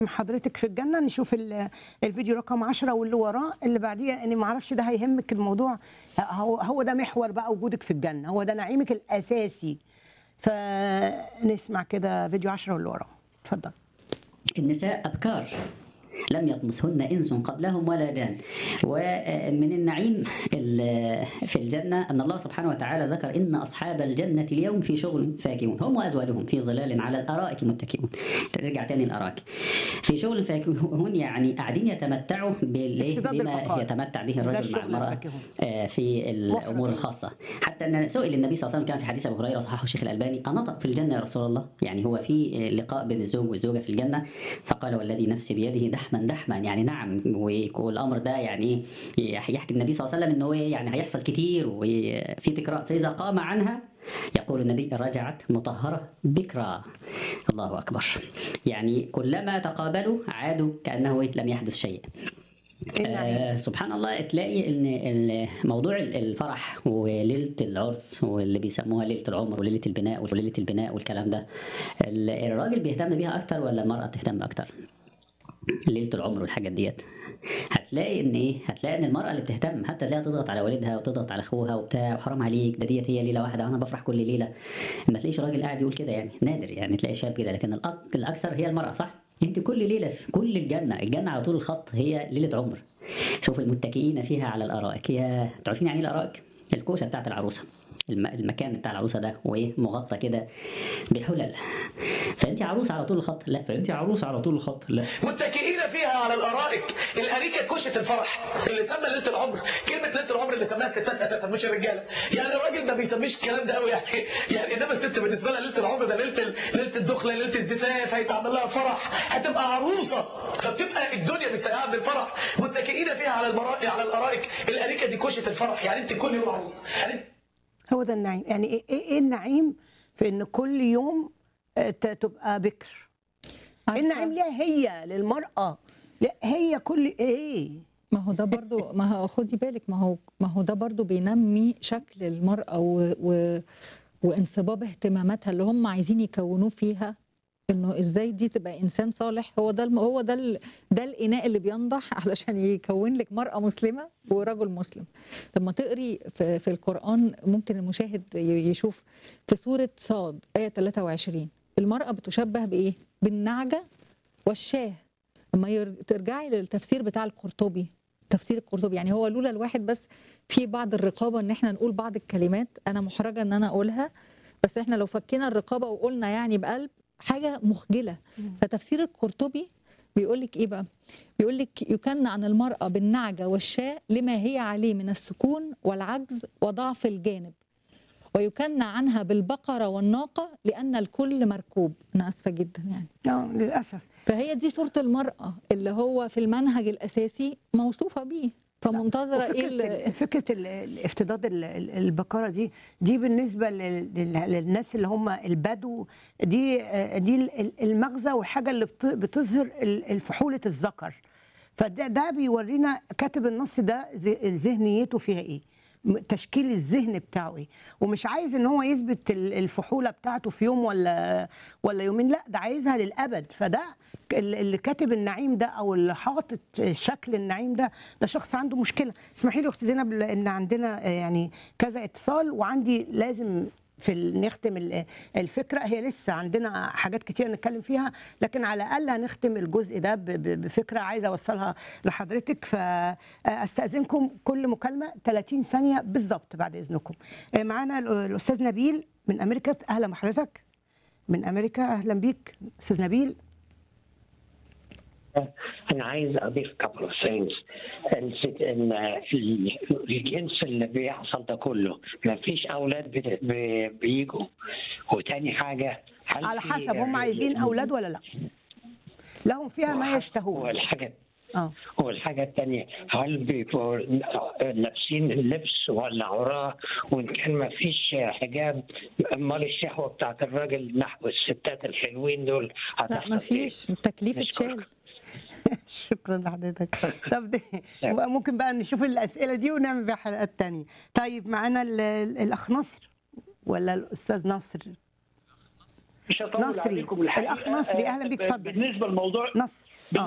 حضرتك في الجنه نشوف ال- الفيديو رقم 10 واللي وراه اللي بعديه اني ما اعرفش ده هيهمك الموضوع هو هو ده محور بقى وجودك في الجنه هو ده نعيمك الاساسي فنسمع كده فيديو 10 واللي وراه اتفضل النساء أبكار لم يطمثهن إنس قبلهم ولا جان ومن النعيم ال- في الجنة أن الله سبحانه وتعالى ذكر إن أصحاب الجنة اليوم في شغل فاكهون هم وأزواجهم في ظلال على الأرائك متكئون نرجع تاني الأرائك في شغل فاكهون يعني قاعدين يتمتعوا بالإيه؟ افتضاد بما البقاء. يتمتع به ده الرجل مع الشغل المرأة الفاكهون. آه، في الامور وحدة. الخاصه حتى ان سئل النبي صلى الله عليه وسلم كان في حديث ابو هريره صححه الشيخ الالباني انطق في الجنه يا رسول الله يعني هو في لقاء بين الزوج والزوجه في الجنه فقال والذي نفسي بيده دحما دحما يعني نعم والامر ده يعني إيه، يحكي النبي صلى الله عليه وسلم ان هو إيه، يعني هيحصل كتير وفي تكرار فاذا قام عنها يقول النبي رجعت مطهرة بكرا الله أكبر يعني كلما تقابلوا عادوا كأنه لم يحدث شيء النعيم. آه سبحان الله تلاقي ان ال- موضوع الفرح وليله العرس واللي بيسموها ليله العمر وليله البناء وليله البناء والكلام ده ال- الراجل بيهتم بيها اكتر ولا المراه بتهتم اكتر؟ ليله العمر والحاجات ديت هتلاقي ان ايه هتلاقي ان المراه اللي بتهتم حتى تلاقيها تضغط على والدها وتضغط على اخوها وبتاع وحرام عليك ده ديت هي ليله واحده انا بفرح كل ليله ما تلاقيش راجل قاعد يقول كده يعني نادر يعني تلاقي شاب كده لكن الأك- الاكثر هي المراه صح انت كل ليله في كل الجنه الجنه على طول الخط هي ليله عمر شوف المتكئين فيها على الارائك يا تعرفين يعني ايه الارائك الكوشه بتاعت العروسه الم- المكان بتاع العروسه ده وايه مغطى كده بحلل فانت عروسه على طول الخط لا فانت عروسه على طول الخط لا متكئين فيها على الارائك الاريكه كشه الفرح اللي سمى ليله العمر كلمه ليله العمر اللي سماها الستات اساسا مش الرجاله يعني الراجل ما بيسميش الكلام ده قوي يعني يعني انما الست بالنسبه لها ليله العمر ده ليله ال- ليله الدخله ليله الزفاف هيتعمل لها فرح هتبقى عروسه فبتبقى الدنيا مسيعه من الفرح متكئين فيها على المرا... على الارائك الاريكه دي كشه الفرح يعني انت كل يوم عروسه يعني هو ده النعيم يعني ايه ايه إيه النعيم في ان كل يوم آه، ت- تبقى بكر عارفة- النعيم ليها هي للمرأة لا هي كل ايه ما هو ده برضو ما هو خدي بالك ما هو ما هو ده برضو بينمي شكل المرأة و و وانصباب اهتماماتها اللي هم عايزين يكونوه فيها انه ازاي دي تبقى انسان صالح هو ده الم- هو ده ال- ده الاناء اللي بينضح علشان يكون لك مرأة مسلمة ورجل مسلم لما تقري في, في القرآن ممكن المشاهد ي- يشوف في سورة صاد آية 23 المرأة بتشبه بإيه؟ بالنعجة والشاه لما ير- ترجعي للتفسير بتاع القرطبي تفسير القرطبي يعني هو لولا الواحد بس في بعض الرقابه ان احنا نقول بعض الكلمات انا محرجه ان انا اقولها بس احنا لو فكينا الرقابه وقلنا يعني بقلب حاجه مخجله فتفسير القرطبي بيقول لك ايه بقى بيقول لك يكن عن المراه بالنعجه والشاء لما هي عليه من السكون والعجز وضعف الجانب ويكن عنها بالبقره والناقه لان الكل مركوب انا اسفه جدا يعني اه للاسف فهي دي صورة المرأة اللي هو في المنهج الأساسي موصوفة بيه فمنتظرة وفكرة إيه ال- ال- فكره ال- الافتضاد ال- ال- البقره دي دي بالنسبه لل- لل- للناس اللي هم البدو دي آه، دي ال- المغزى والحاجه اللي بت- بتظهر ال- الفحوله الذكر فده ده بيورينا كاتب النص ده ذ- ذهنيته فيها ايه م- تشكيل الذهن بتاعه ايه ومش عايز ان هو يثبت ال- الفحوله بتاعته في يوم ولا ولا يومين لا ده عايزها للابد فده ك- ال- اللي كاتب النعيم ده او اللي حاطط شكل النعيم ده ده شخص عنده مشكله اسمحي لي اختي زينب ان عندنا آه، يعني كذا اتصال وعندي لازم في ال- نختم ال- الفكره هي لسه عندنا حاجات كتير نتكلم فيها لكن على الاقل هنختم الجزء ده ب- ب- بفكره عايزه اوصلها لحضرتك فاستاذنكم كل مكالمه 30 ثانيه بالظبط بعد اذنكم آه، معانا ال- الاستاذ نبيل من امريكا اهلا بحضرتك من امريكا اهلا بيك استاذ نبيل أنا عايز أضيف couple of things نسيت إن ال- الجنس اللي بيحصل ده كله ما فيش أولاد بت- بي- بيجوا وتاني حاجة هل على في- حسب هم عايزين اولاد ولا لا لهم فيها ما يشتهون والحاجة اه والحاجة التانية هل بيبقوا لابسين اللبس ولا عراه وإن كان ما فيش حجاب أمال الشهوة بتاعت الراجل نحو الستات الحلوين دول لا هتحصل ما إيه؟ فيش التكليف نشكرك. اتشال شكرا لحضرتك طب دي نعم. ممكن بقى نشوف الاسئله دي ونعمل بيها حلقات تانية طيب معانا ال- ال- الاخ نصر ولا الاستاذ نصر مش هطول نصري. عليكم الحقيقة. الأخ نصري، أهلا بيك، آه، اتفضل. بالنسبة لموضوع نصر